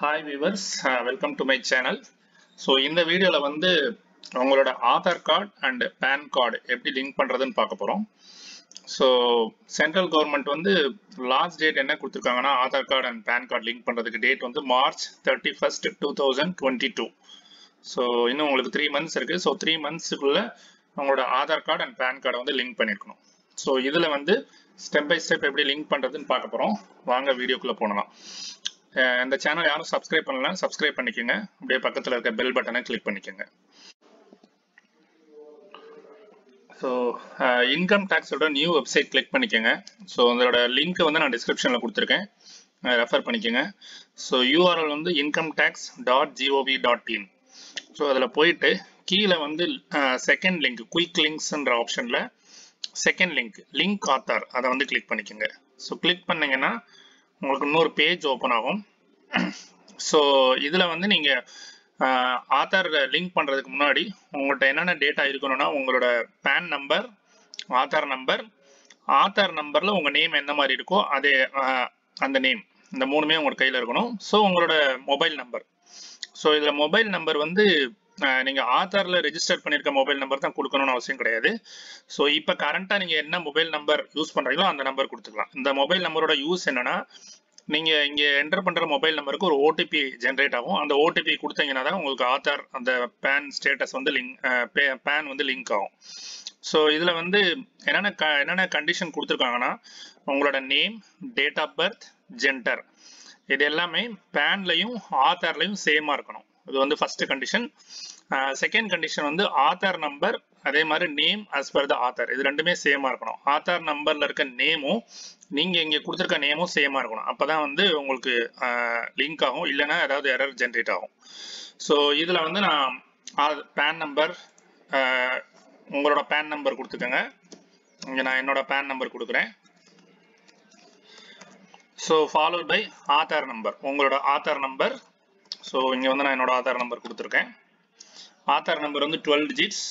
hi viewers welcome to my channel so இந்த வீடியோவில் வந்து உங்களோட Aadhaar card and PAN card எப்படி லிங்க் பண்ணுறதுன்னு பார்க்க போகிறோம் ஸோ சென்ட்ரல் கவர்மெண்ட் வந்து லாஸ்ட் டேட் என்ன கொடுத்துருக்காங்கன்னா Aadhaar card and PAN card link பண்ணுறதுக்கு டேட் வந்து March thirty first two thousand twenty two so இன்னும் உங்களுக்கு த்ரீ மந்த்ஸ் இருக்குது ஸோ த்ரீ மந்த்ஸுக்குள்ளே உங்களோட ஆதார் கார்டு அண்ட் பேன் கார்டை வந்து லிங்க் பண்ணியிருக்கணும் ஸோ இதில் வந்து ஸ்டெப் பை ஸ்டெப் எப்படி லிங்க் பண்ணுறதுன்னு பார்க்க போகிறோம் வாங்க வீடியோக்குள்ளே போனலாம் அஹ் இந்த சேனல் யாரும் சப்ஸ்கிரைப் பண்ணலாம் சப்ஸ்கிரைப் பண்ணிக்கோங்க அப்படியே பக்கத்தில் இருக்க பெல் பட்டனை கிளிக் பண்ணிக்கோங்க ஸோ இன்கம் டேக்ஸோட நியூ வெப்சைட் கிளிக் பண்ணிக்கோங்க ஸோ அதோட லிங்க் வந்து நான் டிஸ்கிரிப்ஷனில் கொடுத்துருக்கேன் ரெஃபர் பண்ணிக்கோங்க ஸோ யூஆர்எல் வந்து income tax dot G O V dot in so அதில் போயிட்டு கீழே வந்து செகண்ட் லிங்க் குயிக் லிங்க்ஸ்ன்ற ஆப்ஷனில் செகண்ட் லிங்க் லிங்க் ஆத்தார் அதை வந்து கிளிக் பண்ணிக்கோங்க ஸோ கிளிக் பண்ணீங்கன்னா உங்களுக்கு இன்னொரு பேஜ் ஓப்பன் ஆகும் ஸோ இதில் வந்து நீங்கள் ஆதார் லிங்க் பண்ணுறதுக்கு முன்னாடி உங்கள்கிட்ட என்னென்ன டேட்டா இருக்கணும்னா உங்களோட PAN number Aadhaar number Aadhaar நம்பரில் உங்கள் நேம் எந்த மாதிரி இருக்கோ அதே ஆஹ், அந்த நேம் இந்த மூணுமே உங்களோட கையில் இருக்கணும் ஸோ உங்களோட மொபைல் நம்பர் ஸோ இதில் மொபைல் நம்பர் வந்து ஆஹ், நீங்க ஆதார்ல ரெஜிஸ்டர் பண்ணிருக்க மொபைல் நம்பர் தான் கொடுக்கணும்னு அவசியம் கிடையாது ஸோ இப்போ கரண்டா நீங்க என்ன மொபைல் நம்பர் யூஸ் பண்றீங்களோ அந்த நம்பர் கொடுத்துக்கலாம் இந்த மொபைல் நம்பரோட யூஸ் என்னன்னா நீங்க இங்க என்டர் பண்ற மொபைல் நம்பருக்கு ஒரு ஓடிபி ஜென்ரேட் ஆகும் அந்த ஓடிபி கொடுத்தீங்கன்னா தான் உங்களுக்கு ஆதார் அந்த பேன் ஸ்டேட்டஸ் வந்து லிங்க் பேன் வந்து லிங்க் ஆகும் ஸோ இதுல வந்து என்னென்ன க- என்னென்ன கண்டிஷன் கொடுத்துருக்காங்கன்னா உங்களோட name date of birth gender இது எல்லாமே பேன்லையும் ஆதார்லையும் சேமா இருக்கணும் இது வந்து ஃபர்ஸ்ட் கண்டிஷன் செகண்ட் கண்டிஷன் வந்து ஆதார் நம்பர் அதே மாதிரி name as per the Aadhaar இது ரெண்டுமே சேமா இருக்கணும் ஆதார் நம்பர்ல இருக்க நேமும் நீங்க இங்க கொடுத்துருக்க நேமும் சேமா இருக்கணும் அப்பதான் வந்து உங்களுக்கு லிங்க் ஆகும் இல்லைன்னா ஏதாவது எரர் ஜென்ரேட் ஆகும் ஸோ இதுல வந்து நான் பேன் நம்பர் உங்களோட பேன் நம்பர் கொடுத்துக்கோங்க இங்க நான் என்னோட பேன் நம்பர் கொடுக்குறேன் so followed by Aadhaar number உங்களோட ஆதார் நம்பர் ஸோ இங்கே வந்து நான் என்னோட ஆதார் நம்பர் கொடுத்துருக்கேன் ஆதார் நம்பர் வந்து twelve digits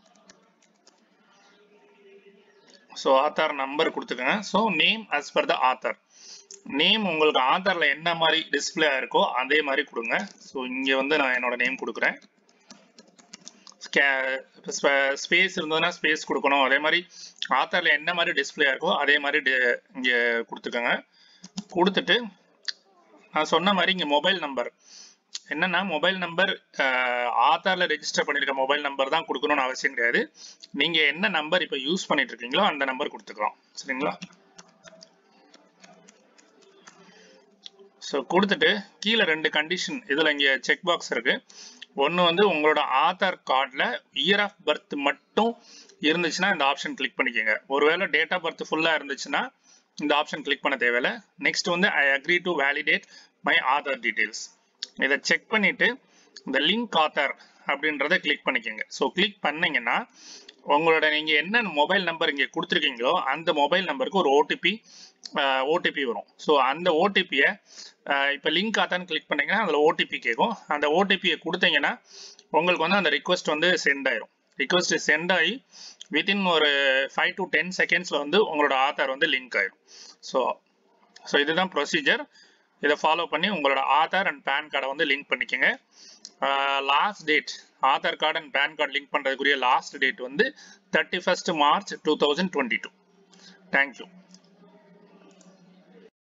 so Aadhaar number கொடுத்துக்கோங்க so name as per the Aadhaar name உங்களுக்கு ஆதாரில் என்ன மாதிரி டிஸ்பிளே இருக்கோ அதே மாதிரி கொடுங்க ஸோ இங்கே வந்து நான் என்னோட நேம் கொடுக்குறேன் ஸ்பேஸ் இருந்ததுன்னா ஸ்பேஸ் கொடுக்கணும் அதே மாதிரி ஆதாரில் என்ன மாதிரி டிஸ்பிளே இருக்கோ அதே மாதிரி டி- இங்கே கொடுத்துக்கோங்க கொடுத்துட்டு நான் சொன்ன மாதிரி இங்கே மொபைல் நம்பர் என்னன்னா மொபைல் நம்பர் ஆதார்ல ரெஜிஸ்டர் பண்ணிருக்க மொபைல் நம்பர் தான் கொடுக்கணும்னு அவசியம் கிடையாது நீங்க என்ன நம்பர் இப்போ யூஸ் பண்ணிட்டு இருக்கீங்களோ அந்த நம்பர் கொடுத்துக்கலாம் சரிங்களா ஸோ கொடுத்துட்டு கீழே ரெண்டு கண்டிஷன் இதுல இங்க செக் பாக்ஸ் இருக்கு ஒன்று வந்து உங்களோட ஆதார் கார்டில் இயர் ஆஃப் பர்த் மட்டும் இருந்துச்சுன்னா இந்த ஆப்ஷன் கிளிக் பண்ணிக்கோங்க ஒருவேளை டேட் ஆஃப் பர்த் ஃபுல்லாக இருந்துச்சுன்னா இந்த ஆப்ஷன் கிளிக் பண்ண தேவையில்ல நெக்ஸ்ட் வந்து I agree to validate my Aadhaar details இதை செக் பண்ணிட்டு இந்த லிங்க் ஆதார் அப்படின்றத கிளிக் பண்ணிக்கோங்க ஸோ கிளிக் பண்ணீங்கன்னா உங்களோட நீங்க என்ன மொபைல் நம்பர் இங்க கொடுத்துருக்கீங்களோ அந்த மொபைல் நம்பருக்கு ஒரு ஓடிபி ஓடிபி வரும் ஸோ அந்த ஓடிபியை இப்போ லிங்க் ஆத்தான்னு கிளிக் பண்ணீங்கன்னா அதில் ஓடிபி கேட்கும் அந்த ஓடிபியை கொடுத்தீங்கன்னா உங்களுக்கு வந்து அந்த ரிக்வஸ்ட் வந்து சென்ட் ஆயிரும் ரிக்வஸ்ட் சென்ட் ஆகி வித்தின் ஒரு ஃபைவ் டு டென் செகண்ட்ஸில் வந்து உங்களோட ஆதார் வந்து லிங்க் ஆயிரும் ஸோ ஸோ இதுதான் ப்ரொசீஜர் இதை ஃபாலோ பண்ணி உங்களோட ஆதார் அண்ட் பேன் கார்டை வந்து லிங்க் பண்ணிக்கோங்க last date Aadhaar card and PAN card link பண்ணுறதுக்குரிய லாஸ்ட் டேட் வந்து thirty first March two thousand twenty two thank you